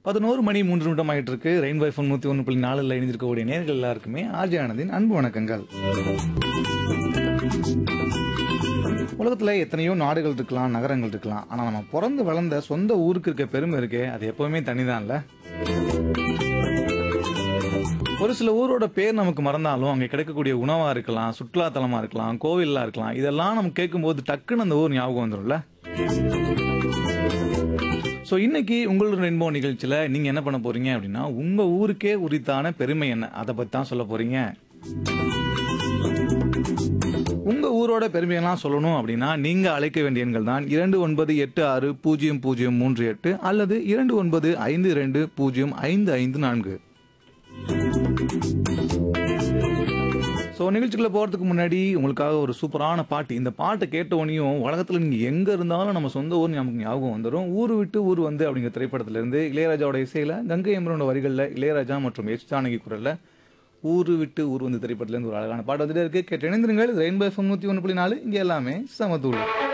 பதினோரு மணி மூன்று நிமிடம் ஆயிட்டு இருக்கு ரெயின்போ எஃப்எம் நூத்தி ஒன்று புள்ளி நாலுல இணைஞ்சிருக்கக்கூடிய நேர்கள் எல்லாருக்குமே ஆர்ஜி ஆனந்தின் அன்பு வணக்கங்கள் உலகத்துல எத்தனையோ நாடுகள் இருக்கலாம் நகரங்கள் இருக்கலாம் ஆனா நம்ம பிறந்து வளர்ந்த சொந்த ஊருக்கு இருக்க பெருமை இருக்கே அது எப்பவுமே தனிதான்ல ஒரு சில ஊரோட பேர் நமக்கு மறந்தாலும் அங்க கிடைக்கக்கூடிய உணவா இருக்கலாம் சுற்றுலா தலமா இருக்கலாம் கோவிலா இருக்கலாம் இதெல்லாம் நம்ம கேட்கும்போது டக்குன்னு அந்த ஊர் ஞாபகம் வந்துடும்ல ஸோ இன்னைக்கு உங்களோட ரெயின்போ நிகழ்ச்சியில் நீங்கள் என்ன பண்ண போறீங்க அப்படின்னா உங்கள் ஊருக்கே உரித்தான பெருமை என்ன அதை பற்றி தான் சொல்ல போறீங்க உங்க ஊரோட பெருமையெல்லாம் சொல்லணும் அப்படின்னா நீங்க அழைக்க வேண்டிய எண்கள் தான் இரண்டு ஒன்பது எட்டு ஆறு பூஜ்ஜியம் பூஜ்ஜியம் மூன்று எட்டு அல்லது இரண்டு ஒன்பது ஐந்து இரண்டு பூஜ்ஜியம் ஐந்து ஐந்து நான்கு ஸோ நிகழ்ச்சிக்குள்ள போகிறதுக்கு முன்னாடி உங்களுக்காக ஒரு சூப்பரான பாட்டு இந்த பாட்டை கேட்ட உடனேயும் உலகத்தில் நீங்கள் எங்கே இருந்தாலும் நம்ம சொந்த ஊர் நமக்கு ஞாபகம் வந்துடும் ஊர் விட்டு ஊர் வந்து அப்படிங்கிற திரைப்படத்திலிருந்து இளையராஜாவோட இசையில் கங்கை எம்பரோட வரிகளில் இளையராஜா மற்றும் எச் ஜானகி குரலில் ஊரு விட்டு ஊர் வந்து திரைப்படத்துலேருந்து ஒரு அழகான பாட்டு வந்துட்டே இருக்கு கேட்டு இணைந்திருங்கள் ரெயின்போ எஃப்எம் நூற்றி ஒன்று புள்ளி நாலு இங்கே எல்லாமே சமத்தூள்